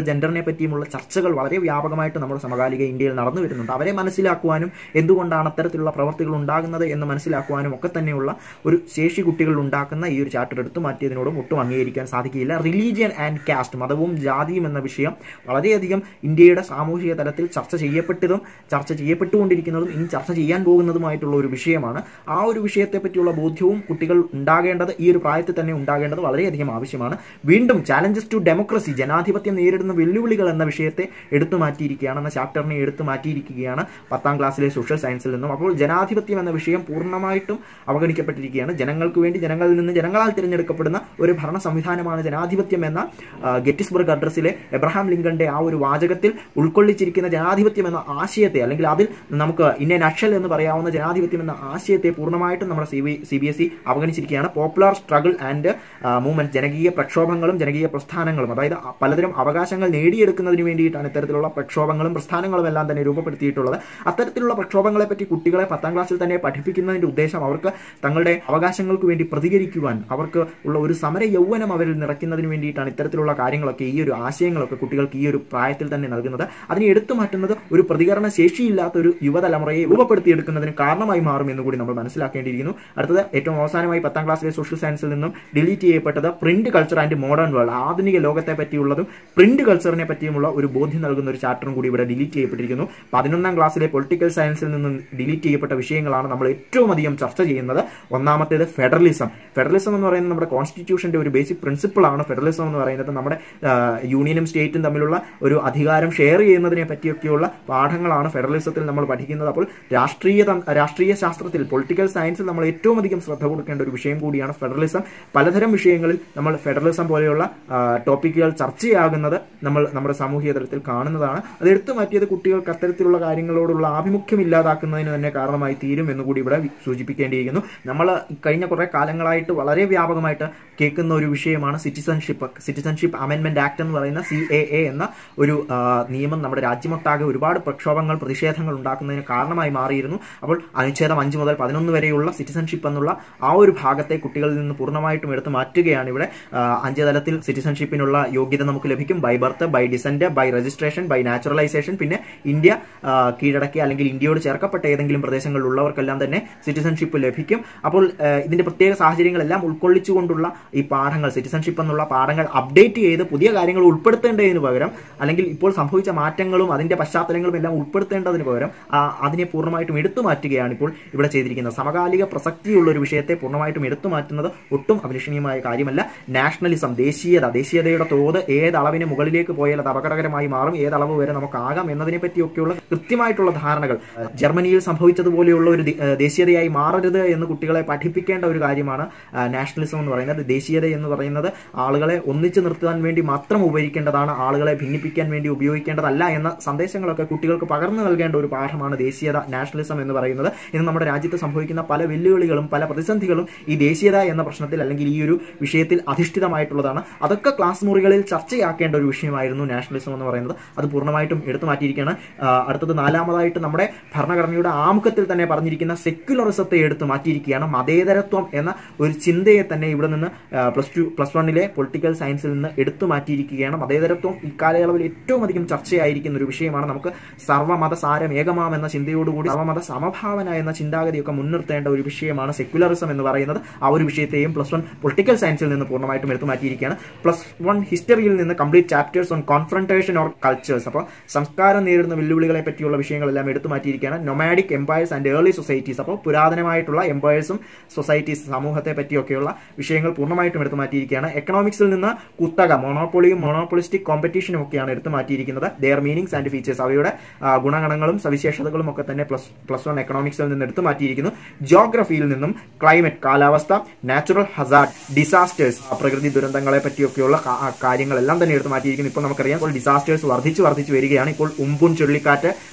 ജെൻഡറിനെ പറ്റിയുമുള്ള ചർച്ചകൾ വളരെ വ്യാപകമായിട്ട് നമ്മുടെ സമകാലിക ഇന്ത്യയിൽ നടന്നു വരുന്നുണ്ട് അവരെ മനസ്സിലാക്കുവാനും എന്തുകൊണ്ടാണ് അത്തരത്തിലുള്ള പ്രവർത്തികൾ ഉണ്ടാകുന്നത് എന്ന് മനസ്സിലാക്കുവാനും ഒക്കെ തന്നെയുള്ള ഒരു ശേഷി കുട്ടികൾ ഉണ്ടാക്കുന്ന ഈ ഒരു ചാപ്റ്റർ എടുത്തു മാറ്റിയതിനോടും ഒട്ടും അംഗീകരിക്കാൻ സാധിക്കില്ല റിലീജിയൻ ആൻഡ് കാസ്റ്റ് മതവും ജാതിയും എന്ന വിഷയം വളരെയധികം ഇന്ത്യയുടെ സാമൂഹിക തലത്തിൽ ചർച്ച ചെയ്യപ്പെട്ടതും ചർച്ച ചെയ്യപ്പെട്ടുകൊണ്ടിരിക്കുന്നതും ഇനി ചർച്ച ചെയ്യാൻ പോകുന്നതുമായിട്ടുള്ള ഒരു വിഷയമാണ് ആ ഒരു വിഷയത്തെ പറ്റിയുള്ള ബോധ്യവും കുട്ടികൾ ഉണ്ടാകേണ്ടത് ഈ ഒരു പ്രായത്തിൽ തന്നെ ഉണ്ടാകേണ്ടത് വളരെയധികം ആവശ്യമാണ് വീണ്ടും ചാലഞ്ചസ് ടു ഡെമോക്രസി ജനാധിപത്യം നേരിടുന്ന വെല്ലുവിളികൾ എന്ന വിഷയത്തെ എടുത്തു മാറ്റിയിരിക്കുകയാണ് എന്ന ചാപ്റ്ററിനെ എടുത്തു മാറ്റിയിരിക്കുകയാണ് പത്താം ക്ലാസ്സിലെ സോഷ്യൽ സയൻസിൽ നിന്നും അപ്പോൾ ജനാധിപത്യം എന്ന വിഷയം പൂർണ്ണമായിട്ടും അവഗണിക്കപ്പെട്ടിരിക്കുകയാണ് ജനങ്ങൾക്ക് വേണ്ടി ജനങ്ങളിൽ നിന്ന് ജനങ്ങളാൽ തിരഞ്ഞെടുക്കപ്പെടുന്ന ഒരു ഭരണ സംവിധാനമാണ് ജനാധിപത്യം എന്ന ആ, ഗെറ്റിസ്ബർഗ് അഡ്രസ്സിലെ എബ്രഹാം ലിങ്കന്റെ ആ ഒരു വാചകത്തിൽ ഉൾക്കൊള്ളിച്ചിരിക്കുന്ന ജനാധിപത്യം എന്ന ആശയത്തെ അല്ലെങ്കിൽ അതിൽ നമുക്ക് ഇന്ന നക്ഷൽ എന്ന് പറയാവുന്ന ജനാധിപത്യം എന്ന ആശയത്തെ പൂർണ്ണമായിട്ടും നമ്മുടെ C B C B S E അവഗണിച്ചിരിക്കുകയാണ് പോപ്പുലർ സ്ട്രഗിൾ ആൻഡ് മൂവ്മെന്റ് ജനകീയ പ്രക്ഷോഭങ്ങളും ജനകീയ പ്രസ്ഥാനങ്ങളും അതായത് പലതരം അവകാശങ്ങൾ നേടിയെടുക്കുന്നതിന് വേണ്ടിയിട്ടാണ് ഇത്തരത്തിലുള്ള പ്രക്ഷോഭങ്ങളും പ്രസ്ഥാനങ്ങളും എല്ലാം തന്നെ രൂപപ്പെടുത്തിയിട്ടുള്ളത് അത്തരത്തിലുള്ള പ്രക്ഷോഭങ്ങളെ പറ്റി കുട്ടികളെ പത്താം ക്ലാസ്സിൽ തന്നെ പഠിപ്പിക്കുന്നതിന്റെ ഉദ്ദേശം അവർക്ക് തങ്ങളുടെ അവകാശങ്ങൾക്ക് വേണ്ടി പ്രതികരിക്കുവാൻ അവർക്ക് ഉള്ള ഒരു സമര യൗവനം അവരിൽ നിറയ്ക്കുന്നതിന് വേണ്ടിയിട്ടാണ് ഇത്തരത്തിലുള്ള കാര്യങ്ങളൊക്കെ ഈ ഒരു ആശയങ്ങളൊക്കെ കുട്ടികൾക്ക് ഈ ഒരു പ്രായത്തിൽ തന്നെ നൽകുന്നത് അതിനെ എടുത്തു മാറ്റുന്നത് ഒരു പ്രതികരണ ശേഷിയില്ലാത്ത ഒരു യുവതലമുറയെ രൂപപ്പെടുത്തിയെടുക്കുന്നതിന് കാരണമായി മാറും എന്ന് കൂടി നമ്മൾ മനസ്സിലാക്കേണ്ടിയിരിക്കുന്നു അടുത്തത് ഏറ്റവും അവസാനമായി പത്താം ക്ലാസ്സിലെ സോഷ്യൽ സയൻസിൽ നിന്നും ഡിലീറ്റ് ചെയ്യപ്പെട്ടത് print culture and modern world ആധുനിക ലോകത്തെ പറ്റിയുള്ളതും പ്രിന്റ് കൾച്ചറിനെ പറ്റിയുമുള്ള ഒരു ബോധ്യം നൽകുന്ന ഒരു ചാപ്റ്ററും കൂടി ഇവിടെ ഡിലീറ്റ് ചെയ്യപ്പെട്ടിരിക്കുന്നു പതിനൊന്നാം ക്ലാസ്സിലെ പൊളിറ്റിക്കൽ സയൻസിൽ നിന്നും ഡിലീറ്റ് ചെയ്യപ്പെട്ട വിഷയങ്ങളാണ് നമ്മൾ ഏറ്റവും അധികം ചർച്ച ചെയ്യുന്നത് ഒന്നാമത്തേത് ഫെഡറലിസം ഫെഡറലിസം എന്ന് പറയുന്നത് നമ്മുടെ കോൺസ്റ്റിറ്റ്യൂഷന്റെ ഒരു ബേസിക് പ്രിൻസിപ്പിൾ ആണ് ഫെഡറലിസം എന്ന് പറയുന്നത് നമ്മുടെ ആ, യൂണിയനും സ്റ്റേറ്റും തമ്മിലുള്ള ഒരു അധികാരം ഷെയർ ചെയ്യുന്നതിനെ പറ്റിയൊക്കെയുള്ള പാഠങ്ങളാണ് ഫെഡറലിസത്തിൽ നമ്മൾ പഠിക്കുന്നത് അപ്പോൾ രാഷ്ട്രീയ തം- രാഷ്ട്രീയ ശാസ്ത്രത്തിൽ പൊളിറ്റിക്കൽ സയൻസിൽ നമ്മൾ ഏറ്റവും അധികം ശ്രദ്ധ കൊടുക്കേണ്ട ഒരു വിഷയം കൂടിയാണ് ഫെഡറലിസം പലതരം വിഷയങ്ങളിൽ നമ്മൾ ഫെഡറലിസം പോലെയുള്ള ആ, ടോപ്പിക്കുകൾ ചർച്ചയാകുന്നത് നമ്മൾ നമ്മുടെ സാമൂഹിക തലത്തിൽ കാണുന്നതാണ് അത് എടുത്തു മാറ്റിയത് കുട്ടികൾക്ക് അത്തരത്തിലുള്ള കാര്യങ്ങളോടുള്ള ആഭിമുഖ്യം ഇല്ലാതാക്കുന്നതിന് തന്നെ കാരണമായി തീരും എന്നുകൂടി ഇവിടെ വി- സൂചിപ്പിക്കേണ്ടിയിരിക്കുന്നു നമ്മൾ കഴിഞ്ഞ കുറെ കാലങ്ങളായിട്ട് വളരെ വ്യാപകമായിട്ട് കേൾക്കുന്ന ഒരു വിഷയമാണ് സിറ്റിസൺഷിപ്പ് സിറ്റിസൺഷിപ്പ് അമെൻമെന്റ് ആക്ട് എന്ന് പറയുന്ന സി എ എ എന്ന ഒരു ആ, നിയമം നമ്മുടെ രാജ്യമൊട്ടാകെ ഒരുപാട് പ്രക്ഷോഭങ്ങൾ പ്രതിഷേധങ്ങൾ ഉണ്ടാക്കുന്നതിന് കാരണമായി മാറിയിരുന്നു അപ്പോൾ അനുച്ഛേദം അഞ്ച് മുതൽ പതിനൊന്ന് വരെയുള്ള സിറ്റിസൺഷിപ്പ് എന്നുള്ള ആ ഒരു ഭാഗത്തെ കുട്ടികളിൽ നിന്ന് പൂർണ്ണമായിട്ടും എടുത്തു മാറ്റുകയാണ് ഇവിടെ ആ, അഞ്ച് തലത്തിൽ സിറ്റിസൺഷിപ്പിനുള്ള യോഗ്യത നമുക്ക് ലഭിക്കും by birth by descent by registration by naturalisation പിന്നെ ഇന്ത്യ ആ, കീഴടക്കിയ അല്ലെങ്കിൽ ഇന്ത്യയോട് ചേർക്കപ്പെട്ട ഏതെങ്കിലും പ്രദേശങ്ങളിലുള്ളവർക്കെല്ലാം തന്നെ സിറ്റിസൺഷിപ്പ് ലഭിക്കും അപ്പോൾ ആ, ഇതിന്റെ പ്രത്യേക സാഹചര്യങ്ങളെല്ലാം ഉൾക്കൊള്ളിച്ചുകൊണ്ടുള്ള ഈ പാഠങ്ങൾ സിറ്റിസൺഷിപ്പ് എന്നുള്ള പാഠങ്ങൾ അപ്ഡേറ്റ് ചെയ്ത് പുതിയ കാര്യങ്ങൾ ഉൾപ്പെടുത്തേണ്ടതിന് പകരം അല്ലെങ്കിൽ ഇപ്പോൾ സംഭവിച്ച മാറ്റങ്ങളും അതിന്റെ പശ്ചാത്തലങ്ങളും എല്ലാം ഉൾപ്പെടുത്തേണ്ടതിന് പകരം ആ, അതിനെ പൂർണ്ണമായിട്ടും എടുത്തു മാറ്റുകയാണ് ഇപ്പോൾ ഇവിടെ ചെയ്തിരിക്കുന്നത് സമകാലിക പ്രസക്തിയുള്ള ഒരു വിഷയത്തെ പൂർണ്ണമായിട്ടും എടുത്തു മാറ്റുന്നത് ഒട്ടും അഭിലഷണീയമായ കാര്യമല്ല നാഷണലിസം ദേശീയത ദേശീയതയുടെ തോത് ഏത് അളവിന് മുകളിലേക്ക് പോയാൽ അത് അപകടകരമായി മാറും ഏത് അളവ് വരെ നമുക്കാകാം എന്നതിനെ പറ്റിയൊക്കെയുള്ള കൃത്യമായിട്ടുള്ള ധാരണകൾ ഏഹ്, ജർമ്മനിയിൽ സംഭവിച്ചതുപോലെയുള്ള ഒരു ദേ- ഏഹ്, ദേശീയതയായി മാറരുത് എന്ന് കുട്ടികളെ പഠിപ്പിക്കേണ്ട ഒരു കാര്യമാണ് ആ, നാഷണലിസം എന്ന് പറയുന്നത് ദേശീയത എന്ന് പറയുന്നത് ആളുകളെ ഒന്നിച്ചു നിർത്താൻ വേണ്ടി മാത്രം ഉപയോഗിക്കേണ്ടതാണ് ആളുകളെ ഭിന്നിപ്പിക്കാൻ വേണ്ടി ഉപയോഗിക്കേണ്ടതല്ല എന്ന സന്ദേശങ്ങളൊക്കെ കുട്ടികൾക്ക് പകർന്നു നൽകേണ്ട ഒരു പാഠമാണ് ദേശീയത നാഷണലിസം എന്ന് പറയുന്നത് ഇന്ന് നമ്മുടെ രാജ്യത്ത് സംഭവിക്കുന്ന പല വെല്ലുവിളികളും പല പ്രതിസന്ധികളും ഈ ദേശീയത എന്ന പ്രശ്നത്തിൽ അല്ലെങ്കിൽ ഈ ഒരു വിഷയത്തിൽ അധിഷ്ഠിതമായിട്ടുള്ളതാണ് അതൊക്കെ ക്ലാസ് മുറികളിൽ ചർച്ചയാക്കേണ്ട ഒരു വിഷയമായിരുന്നു നാഷണലിസം എന്ന് പറയുന്നത് അത് പൂർണ്ണമായിട്ടും എടുത്തു മാറ്റിയിരിക്കുകയാണ് ആ, അടുത്തത് നാലാമതായിട്ട് നമ്മുടെ ഭരണഘടനയുടെ ആമുഖത്തിൽ തന്നെ പറഞ്ഞിരിക്കുന്ന സെക്യുലറിസത്തെ എടുത്തു മാറ്റിയിരിക്കുകയാണ് മതേതരത്വം എന്ന ഒരു ചിന്തയെ തന്നെ ഇവിടെ നിന്ന് പ്ലസ് ടു പ്ലസ് വണ്ണിലെ പൊളിറ്റിക്കൽ സയൻസിൽ നിന്ന് എടുത്തു മാറ്റിയിരിക്കുകയാണ് മതേതരത്വം ഇക്കാലയളവിൽ ഏറ്റവും അധികം ചർച്ചയായിരിക്കുന്ന ഒരു വിഷയമാണ് നമുക്ക് സർവ്വമത സാരം ഏകമാം എന്ന ചിന്തയോടുകൂടി സർവ്വമത സമഭാവന എന്ന ചിന്താഗതിയൊക്കെ മുൻനിർത്തേണ്ട ഒരു വിഷയമാണ് സെക്യുലറിസം എന്ന് പറയുന്നത് ആ ഒരു വിഷയത്തെയും പ്ലസ് വൺ പൊളിറ്റിക്കൽ സയൻസിൽ നിന്ന് പൂർണ്ണമായിട്ടും എടുത്തു മാറ്റിയിരിക്കുകയാണ് പ്ലസ് വൺ ഹിസ്റ്ററിയിൽ നിന്ന് complete chapters on confrontation or cultures അപ്പോൾ സംസ്കാരം നേരിടുന്ന വെല്ലുവിളികളെ പറ്റിയുള്ള വിഷയങ്ങളെല്ലാം എടുത്തു മാറ്റിയിരിക്കുകയാണ് nomadic empires and early societies അപ്പോൾ പുരാതനമായിട്ടുള്ള എംപയേഴ്സും സൊസൈറ്റീസ് സമൂഹത്തെ പറ്റിയൊക്കെയുള്ള വിഷയങ്ങൾ പൂർണ്ണമായിട്ടും എടുത്തു മാറ്റിയിരിക്കുകയാണ് എക്കണോമിക്സിൽ നിന്ന് കുത്തക മൊണോപ്പൊളിയും മൊണോപ്പൊളിസ്റ്റിക് കോമ്പറ്റീഷനും ഒക്കെയാണ് എടുത്തു മാറ്റിയിരിക്കുന്നത് ദെയർ മീനിങ്സ് ആൻഡ് ഫീച്ചേഴ്സ് അവയുടെ ആ, ഗുണഗണങ്ങളും സവിശേഷതകളും ഒക്കെ തന്നെ പ്ലസ് പ്ലസ് വൺ എക്കണോമിക്സിൽ നിന്ന് എടുത്തു മാറ്റിയിരിക്കുന്നു ജോഗ്രഫിയിൽ നിന്നും ക്ലൈമറ്റ് കാലാവസ്ഥ നാച്ചുറൽ ഹസാർഡ് ഡിസാസ്റ്റേഴ്സ് പ്രകൃതി ദുരന്തങ്ങളെ പറ്റിയൊക്കെയുള്ള കാ- ആ, കാര്യങ്ങളെല്ലാം തന്നെ എടുത്തു മാറ്റിയിരിക്കുന്നു ഇപ്പോൾ നമുക്കറിയാം ഇപ്പോൾ ഡിസാസ്റ്റേഴ്സ് വർദ്ധിച്ചു വർദ്ധിച്ചു വരികയാണ് ഇപ്പോൾ ഉമ്പുൻ ചുഴലിക്കാറ്റ്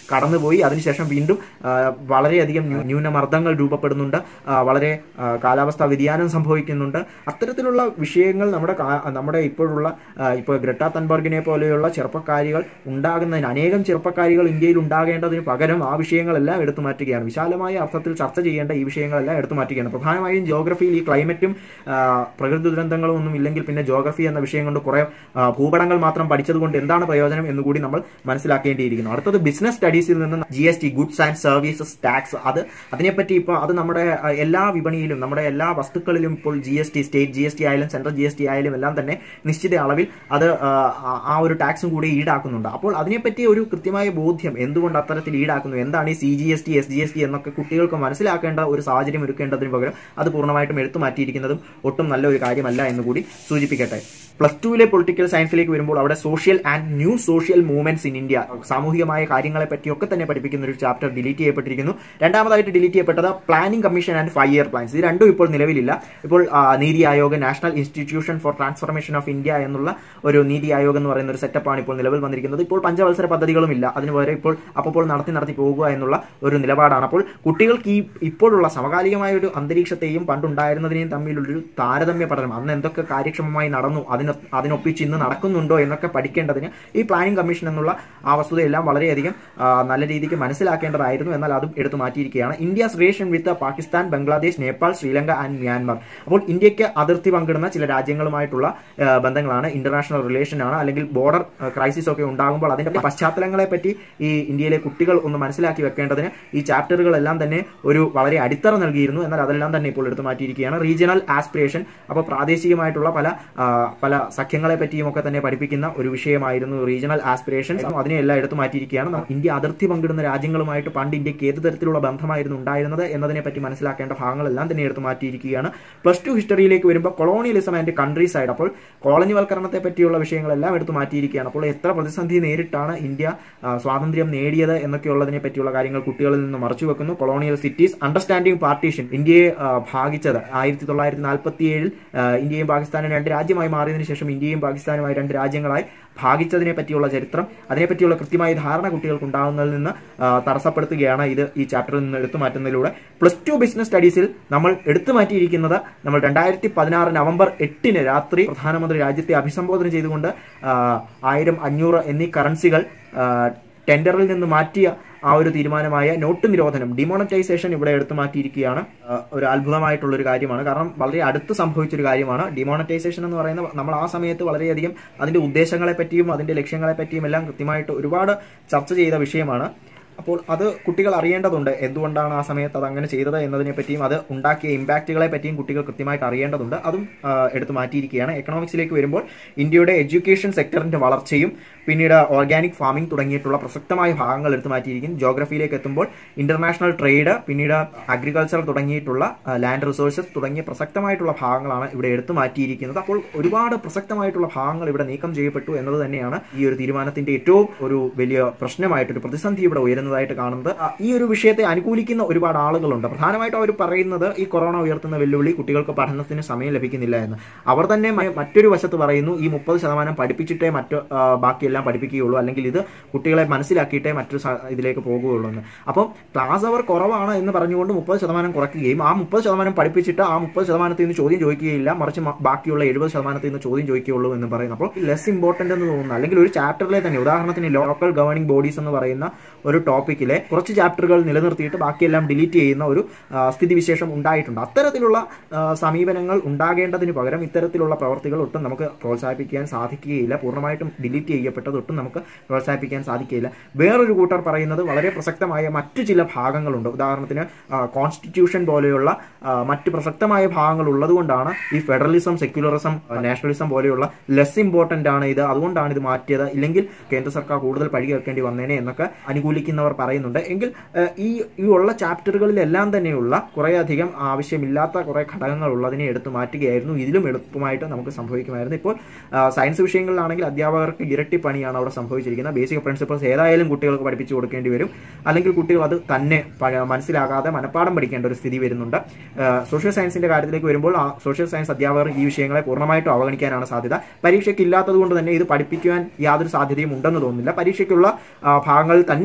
കടന്നുപോയി അതിനുശേഷം വീണ്ടും ആ, വളരെയധികം ന്യൂ- ന്യൂനമർദ്ദങ്ങൾ രൂപപ്പെടുന്നുണ്ട് ആ, വളരെ ആ, കാലാവസ്ഥാ വ്യതിയാനം സംഭവിക്കുന്നുണ്ട് അത്തരത്തിലുള്ള വിഷയങ്ങൾ നമ്മുടെ കാ- നമ്മുടെ ഇപ്പോഴുള്ള ആ, ഇപ്പോൾ ഗ്രട്ട തൻബർഗിനെ പോലെയുള്ള ചെറുപ്പക്കാരികൾ ഉണ്ടാകുന്നതിന് അനേകം ചെറുപ്പക്കാരികൾ ഇന്ത്യയിൽ ഉണ്ടാകേണ്ടതിന് പകരം ആ വിഷയങ്ങളെല്ലാം എടുത്തു മാറ്റുകയാണ് വിശാലമായ അർത്ഥത്തിൽ ചർച്ച ചെയ്യേണ്ട ഈ വിഷയങ്ങളെല്ലാം എടുത്തു മാറ്റുകയാണ് പ്രധാനമായും ജോഗ്രഫിയിൽ ഈ ക്ലൈമറ്റും ആ, പ്രകൃതി ദുരന്തങ്ങളും ഒന്നും ഇല്ലെങ്കിൽ പിന്നെ ജോഗ്രഫി എന്ന വിഷയം കൊണ്ട് കുറെ ആ, ഭൂപടങ്ങൾ മാത്രം പഠിച്ചത് കൊണ്ട് എന്താണ് പ്രയോജനം എന്ന് കൂടി നമ്മൾ മനസ്സിലാക്കേണ്ടിയിരിക്കുന്നു അടുത്തത് ബിസിനസ് സ്റ്റഡീസിൽ നിന്ന് G S T goods and services tax അത് അതിനെപ്പറ്റി ഇപ്പോൾ അത് നമ്മുടെ ആ, എല്ലാ വിപണിയിലും നമ്മുടെ എല്ലാ വസ്തുക്കളിലും ഇപ്പോൾ G S T state G S T ആയാലും സെൻട്രൽ ജി എസ് ടി ആയാലും എല്ലാം തന്നെ നിശ്ചിത അളവിൽ അത് ആ, ആ- ആ ഒരു ടാക്സും കൂടി ഈടാക്കുന്നുണ്ട് അപ്പോൾ അതിനെപ്പറ്റി ഒരു കൃത്യമായ ബോധ്യം എന്തുകൊണ്ട് അത്തരത്തിൽ ഈടാക്കുന്നു എന്താണ് ഈ C G S T S G S T എന്നൊക്കെ കുട്ടികൾക്ക് മനസ്സിലാക്കേണ്ട ഒരു സാഹചര്യം ഒരുക്കേണ്ടതിന് പകരം അത് പൂർണ്ണമായിട്ടും എടുത്തു മാറ്റിയിരിക്കുന്നതും ഒട്ടും നല്ല ഒരു കാര്യമല്ല എന്ന് കൂടി സൂചിപ്പിക്കട്ടെ പ്ലസ് ടുവിലെ പൊളിറ്റിക്കൽ സയൻസിലേക്ക് വരുമ്പോൾ അവിടെ social and new social movements in India സാമൂഹികമായ കാര്യങ്ങളെ പറ്റിയൊക്കെ തന്നെ പഠിപ്പിക്കുന്ന ഒരു ചാപ്റ്റർ ഡിലീറ്റ് ചെയ്യപ്പെട്ടിരിക്കുന്നു രണ്ടാമതായിട്ട് ഡിലീറ്റ് ചെയ്യപ്പെട്ടത് planning commission and five year plans ഇത് രണ്ടും ഇപ്പോൾ നിലവിലില്ല ഇപ്പോൾ ആ, NITI Aayog national institution for transformation of India എന്നുള്ള ഒരു നീതി ആയോഗ് എന്ന് പറയുന്ന ഒരു സെറ്റപ്പാണ് ഇപ്പോൾ നിലവിൽ വന്നിരിക്കുന്നത് ഇപ്പോൾ പഞ്ചവത്സര പദ്ധതികളും ഇല്ല അതിന് പകരം ഇപ്പോൾ അപ്പോൾ നടത്തി നടത്തി പോകുക എന്നുള്ള ഒരു നിലപാടാണ് അപ്പോൾ കുട്ടികൾക്ക് ഈ ഇപ്പോഴുള്ള സമകാലികമായ ഒരു അന്തരീക്ഷത്തെയും പണ്ടുണ്ടായിരുന്നതിനെയും തമ്മിലൊരു താരതമ്യ പഠനം അന്ന് എന്തൊക്കെ കാര്യക്ഷമമായി നടന്നു അതിന് അതിനൊപ്പിച്ച് ഇന്ന് നടക്കുന്നുണ്ടോ എന്നൊക്കെ പഠിക്കേണ്ടതിന് ഈ പ്ലാനിംഗ് കമ്മീഷൻ എന്നുള്ള ആ വസ്തുതയെല്ലാം വളരെയധികം ആ, നല്ല രീതിക്ക് മനസ്സിലാക്കേണ്ടതായിരുന്നു എന്നാൽ അതും എടുത്തു മാറ്റിയിരിക്കുകയാണ് India's relation with Pakistan Bangladesh Nepal Sri Lanka and Myanmar അപ്പോൾ ഇന്ത്യക്ക് അതിർത്തി പങ്കിടുന്ന ചില രാജ്യങ്ങളുമായിട്ടുള്ള ആ, ബന്ധങ്ങളാണ് ഇന്റർനാഷണൽ റിലേഷൻ ആണ് അല്ലെങ്കിൽ ബോർഡർ ക്രൈസിസ് ഒക്കെ ഉണ്ടാകുമ്പോൾ അതിന്റെ പശ്ചാത്തലങ്ങളെ പറ്റി ഈ ഇന്ത്യയിലെ കുട്ടികൾ ഒന്ന് മനസ്സിലാക്കി വെക്കേണ്ടതിന് ഈ ചാപ്റ്ററുകളെല്ലാം തന്നെ ഒരു വളരെ അടിത്തറ നൽകിയിരുന്നു എന്നാൽ അതെല്ലാം തന്നെ ഇപ്പോൾ എടുത്തു മാറ്റിയിരിക്കുകയാണ് റീജിയണൽ ആസ്പിറേഷൻ അപ്പോൾ പ്രാദേശികമായിട്ടുള്ള പല ആ, പല സഖ്യങ്ങളെ പറ്റിയും ഒക്കെ തന്നെ പഠിപ്പിക്കുന്ന ഒരു വിഷയമായിരുന്നു റീജിയണൽ ആസ്പിറേഷൻസ് അതിനെല്ലാം എടുത്തു മാറ്റിയിരിക്കുകയാണ് നമ്മ- ഇന്ത്യ അതിർത്തി പങ്കിടുന്ന രാജ്യങ്ങളുമായിട്ട് പണ്ട് ഇന്ത്യക്ക് ഏത് തരത്തിലുള്ള ബന്ധമായിരുന്നു ഉണ്ടായിരുന്നത് എന്നതിനെ പറ്റി മനസ്സിലാക്കേണ്ട ഭാഗങ്ങളെല്ലാം തന്നെ എടുത്തു മാറ്റിയിരിക്കുകയാണ് പ്ലസ് ടു ഹിസ്റ്ററിയിലേക്ക് വരുമ്പോൾ കൊളോണിയലിസം ആൻഡ് കൺട്രി സൈഡ് അപ്പോൾ കോളനിവൽക്കരണത്തെ പറ്റിയുള്ള വിഷയങ്ങളെല്ലാം എടുത്തു മാറ്റിയിരിക്കുകയാണ് അപ്പോൾ എത്ര പ്രതിസന്ധി നേരിട്ടാണ് ഇന്ത്യ ആ, സ്വാതന്ത്ര്യം നേടിയത് എന്നൊക്കെയുള്ളതിനെ പറ്റിയുള്ള കാര്യങ്ങൾ കുട്ടികളിൽ നിന്ന് മറച്ചു വെക്കുന്നു കൊളോണിയൽ സിറ്റീസ് അണ്ടർസ്റ്റാൻഡിംഗ് പാർട്ടീഷൻ ഇന്ത്യയെ ആ, ഭാഗിച്ചത് ആയിരത്തി തൊള്ളായിരത്തി നാൽപ്പത്തി ഏഴിൽ ഇന്ത്യയും പാകിസ്ഥാനും രണ്ട് രാജ്യമായി മാറിയതിനു ശേഷം ഇന്ത്യയും പാകിസ്ഥാനുമായി രണ്ട് രാജ്യങ്ങളായി ഭാഗിച്ചതിനെ പറ്റിയുള്ള ചരിത്രം അതിനെപ്പറ്റിയുള്ള കൃത്യമായ ധാരണ കുട്ടികൾക്ക് ഉണ്ടാകുന്നതിൽ നിന്ന് ആ, തടസ്സപ്പെടുത്തുകയാണ് ഇത് ഈ ചാപ്റ്ററിൽ നിന്ന് എടുത്തു മാറ്റുന്നതിലൂടെ പ്ലസ് ടു ബിസിനസ് സ്റ്റഡീസിൽ നമ്മൾ എടുത്തു മാറ്റിയിരിക്കുന്നത് നമ്മൾ രണ്ടായിരത്തി പതിനാറ് നവംബർ എട്ടിന് രാത്രി പ്രധാനമന്ത്രി രാജ്യത്തെ അഭിസംബോധന ചെയ്തുകൊണ്ട് ആ, ആയിരം അഞ്ഞൂറ് എന്നീ കറൻസികൾ ആ, ടെൻഡറിൽ നിന്ന് മാറ്റിയ ആ ഒരു തീരുമാനമായ നോട്ട് നിരോധനം ഡിമോണറ്റൈസേഷൻ ഇവിടെ എടുത്തു മാറ്റിയിരിക്കുകയാണ് ആ, ഒരു അത്ഭുതമായിട്ടുള്ള ഒരു കാര്യമാണ് കാരണം വളരെ അടുത്ത് സംഭവിച്ചൊരു കാര്യമാണ് ഡിമോണറ്റൈസേഷൻ എന്ന് പറയുന്ന നമ്മൾ ആ സമയത്ത് വളരെയധികം അതിന്റെ ഉദ്ദേശങ്ങളെ പറ്റിയും അതിന്റെ ലക്ഷ്യങ്ങളെ പറ്റിയും എല്ലാം കൃത്യമായിട്ട് ഒരുപാട് ചർച്ച ചെയ്ത വിഷയമാണ് അപ്പോൾ അത് കുട്ടികൾ അറിയേണ്ടതുണ്ട് എന്തുകൊണ്ടാണ് ആ സമയത്ത് അത് അങ്ങനെ ചെയ്തത് എന്നതിനെ പറ്റിയും അത് ഉണ്ടാക്കിയ ഇമ്പാക്റ്റുകളെ പറ്റിയും കുട്ടികൾ കൃത്യമായിട്ട് അറിയേണ്ടതുണ്ട് അതും ആ, എടുത്തു മാറ്റിയിരിക്കുകയാണ് എക്കണോമിക്സിലേക്ക് വരുമ്പോൾ ഇന്ത്യയുടെ എഡ്യൂക്കേഷൻ സെക്ടറിന്റെ വളർച്ചയും പിന്നീട് ഓർഗാനിക് ഫാമിംഗ് തുടങ്ങിയിട്ടുള്ള പ്രസക്തമായ ഭാഗങ്ങൾ എടുത്തു മാറ്റിയിരിക്കും ജോഗ്രഫിയിലേക്ക് എത്തുമ്പോൾ ഇന്റർനാഷണൽ ട്രേഡ് പിന്നീട് അഗ്രികൾച്ചർ തുടങ്ങിയിട്ടുള്ള ലാൻഡ് റിസോഴ്സസ് തുടങ്ങിയ പ്രസക്തമായിട്ടുള്ള ഭാഗങ്ങളാണ് ഇവിടെ എടുത്തു മാറ്റിയിരിക്കുന്നത് അപ്പോൾ ഒരുപാട് പ്രസക്തമായിട്ടുള്ള ഭാഗങ്ങൾ ഇവിടെ നീക്കം ചെയ്യപ്പെട്ടു എന്നത് തന്നെയാണ് ഈ ഒരു തീരുമാനത്തിന്റെ ഏറ്റവും ഒരു വലിയ പ്രശ്നമായിട്ടൊരു പ്രതിസന്ധി ഇവിടെ ഉയരുന്നതായിട്ട് കാണുന്നത് ആ, ഈ ഒരു വിഷയത്തെ അനുകൂലിക്കുന്ന ഒരുപാട് ആളുകളുണ്ട് പ്രധാനമായിട്ടും അവർ പറയുന്നത് ഈ കൊറോണ ഉയർത്തുന്ന വെല്ലുവിളി കുട്ടികൾക്ക് പഠനത്തിന് സമയം ലഭിക്കുന്നില്ല എന്ന് അവർ തന്നെ മ- മറ്റൊരു വശത്ത് പറയുന്നു ഈ മുപ്പത് ശതമാനം പഠിപ്പിച്ചിട്ടേ മറ്റു ആ, ബാക്കിയെല്ലാം പഠിപ്പിക്കുകയുള്ളൂ അല്ലെങ്കിൽ ഇത് കുട്ടികളെ മനസ്സിലാക്കിയിട്ടേ മറ്റു സ- ഇതിലേക്ക് പോകുകയുള്ളൂ എന്ന് അപ്പോൾ ക്ലാസ് അവർ കുറവാണ് എന്ന് പറഞ്ഞുകൊണ്ട് മുപ്പത് ശതമാനം കുറയ്ക്കുകയും ആ മുപ്പത് ശതമാനം പഠിപ്പിച്ചിട്ട് ആ മുപ്പത് ശതമാനത്തിൽ നിന്ന് ചോദ്യം ചോദിക്കുകയില്ല മറിച്ച് മ- ബാക്കിയുള്ള എഴുപത് ശതമാനത്തിൽ നിന്ന് ചോദ്യം ചോദിക്കുകയുള്ളൂ എന്ന് പറയുന്നു അപ്പോൾ ലെസ് ഇമ്പോർട്ടന്റ് എന്ന് തോന്നുന്നു അല്ലെങ്കിൽ ഒരു ചാപ്റ്ററിലെ തന്നെ ഉദാഹരണത്തിന് ലോക്കൽ ഗവേണിംഗ് ബോഡീസ് എന്ന് പറയുന്ന ഒരു ടോപ്പിക്കിലെ കുറച്ച് ചാപ്റ്ററുകൾ നിലനിർത്തിയിട്ട് ബാക്കിയെല്ലാം ഡിലീറ്റ് ചെയ്യുന്ന ഒരു ആ, സ്ഥിതിവിശേഷം ഉണ്ടായിട്ടുണ്ട് അത്തരത്തിലുള്ള ആ, സമീപനങ്ങൾ ഉണ്ടാകേണ്ടതിന് പകരം ഇത്തരത്തിലുള്ള പ്രവർത്തികൾ ഒട്ടും നമുക്ക് പ്രോത്സാഹിപ്പിക്കാൻ സാധിക്കുകയില്ല പൂർണ്ണമായിട്ടും ഡിലീറ്റ് ചെയ്യപ്പെട്ടത് ഒട്ടും നമുക്ക് പ്രോത്സാഹിപ്പിക്കാൻ സാധിക്കുകയില്ല വേറൊരു കൂട്ടർ പറയുന്നത് വളരെ പ്രസക്തമായ മറ്റു ചില ഭാഗങ്ങളുണ്ട് ഉദാഹരണത്തിന് കോൺസ്റ്റിറ്റ്യൂഷൻ പോലെയുള്ള ആ, മറ്റ് പ്രസക്തമായ ഭാഗങ്ങൾ ഉള്ളതുകൊണ്ടാണ് ഈ ഫെഡറലിസം സെക്യുലറിസം നാഷണലിസം പോലെയുള്ള ലെസ് ഇമ്പോർട്ടന്റ് ആണ് ഇത് അതുകൊണ്ടാണ് ഇത് മാറ്റിയത് ഇല്ലെങ്കിൽ കേന്ദ്ര സർക്കാർ കൂടുതൽ പഴി കേൾക്കേണ്ടി വന്നേനെ എന്നൊക്കെ അനുകൂലിക്കുന്നവർ പറയുന്നുണ്ട് എങ്കിൽ ആ, ഈ ഈ ഉള്ള ചാപ്റ്ററുകളിലെല്ലാം തന്നെയുള്ള കുറേയധികം ആവശ്യമില്ലാത്ത കുറെ ഘടകങ്ങൾ ഉള്ളതിനെ എടുത്തു മാറ്റുകയായിരുന്നു ഇതിലും എളുപ്പമായിട്ട് നമുക്ക് സംഭവിക്കുമായിരുന്നു ഇപ്പോൾ ആ, സയൻസ് വിഷയങ്ങളിലാണെങ്കിൽ അധ്യാപകർക്ക് ഇരട്ടി പണിയാണ് അവിടെ സംഭവിച്ചിരിക്കുന്നത് ബേസിക് പ്രിൻസിപ്പൾസ് ഏതായാലും കുട്ടികൾക്ക് പഠിപ്പിച്ചു കൊടുക്കേണ്ടി വരും അല്ലെങ്കിൽ കുട്ടികൾ അത് തന്നെ പ- മനസ്സിലാകാതെ മനഃപ്പാടം പഠിക്കേണ്ട ഒരു സ്ഥിതി വരുന്നുണ്ട് സോഷ്യൽ സയൻസിന്റെ കാര്യത്തിലേക്ക് വരുമ്പോൾ ആ സോഷ്യൽ സയൻസ് അധ്യാപകർ ഈ വിഷയങ്ങളെ പൂർണ്ണമായിട്ടും അവഗണിക്കാനാണ് സാധ്യത പരീക്ഷയ്ക്ക് ഇല്ലാത്തത് കൊണ്ട് തന്നെ ഇത് പഠിപ്പിക്കുവാൻ യാതൊരു സാധ്യതയും ഉണ്ടെന്ന് തോന്നുന്നില്ല പരീക്ഷയ്ക്കുള്ള ആ, ഭാഗങ്ങൾ തന്നെയായിരിക്കും അധ്യാപകർ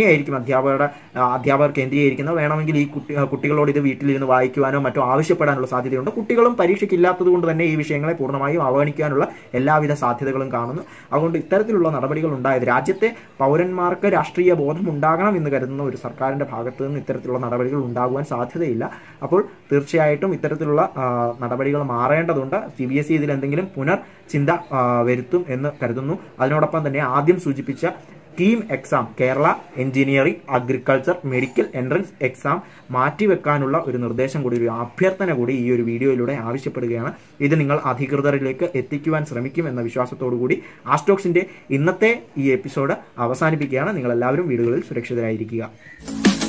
അധ്യാപകരുടെ ആ, അധ്യാപകർ കേന്ദ്രീകരിക്കുന്ന വേണമെങ്കിൽ ഈ കുട്ടി ആ, കുട്ടികളോട് ഇത് വീട്ടിലിരുന്ന് വായിക്കുവാനോ മറ്റോ ആവശ്യപ്പെടാനുള്ള സാധ്യതയുണ്ട് കുട്ടികളും പരീക്ഷയ്ക്ക് ഇല്ലാത്തത് കൊണ്ട് തന്നെ ഈ വിഷയങ്ങളെ പൂർണ്ണമായും അവഗണിക്കാനുള്ള എല്ലാവിധ സാധ്യതകളും കാണുന്നു അതുകൊണ്ട് ഇത്തരത്തിലുള്ള നടപടികൾ ഉണ്ടായത് രാജ്യത്തെ പൗരന്മാർക്ക് രാഷ്ട്രീയ ബോധം ഉണ്ടാകണം എന്ന് കരുതുന്ന ഒരു സർക്കാരിന്റെ ഭാഗത്ത് നിന്ന് ഇത്തരത്തിലുള്ള നടപടികൾ ഉണ്ടാകുവാൻ സാധ്യതയില്ല അപ്പോൾ തീർച്ചയായിട്ടും ഇത്തരത്തിലുള്ള ആ, നടപടികൾ മാറേണ്ടതുണ്ട് സി ബി എസ് ഇ ഇതിൽ എന്തെങ്കിലും പുനർ ചിന്ത ആ, വരുത്തും എന്ന് കരുതുന്നു അതിനോടൊപ്പം തന്നെ ആദ്യം സൂചിപ്പിച്ച team exam Kerala engineering agriculture medical entrance exam മാറ്റിവെക്കാനുള്ള ഒരു നിർദ്ദേശം കൂടി ഒരു അഭ്യർത്ഥന കൂടി ഈ ഒരു വീഡിയോയിലൂടെ ആവശ്യപ്പെടുകയാണ് ഇത് നിങ്ങൾ അധികൃതരിലേക്ക് എത്തിക്കുവാൻ ശ്രമിക്കും എന്ന വിശ്വാസത്തോടു കൂടി ആസ്റ്റോക്സിന്റെ ഇന്നത്തെ ഈ എപ്പിസോഡ് അവസാനിപ്പിക്കുകയാണ് നിങ്ങൾ എല്ലാവരും വീടുകളിൽ സുരക്ഷിതരായിരിക്കുക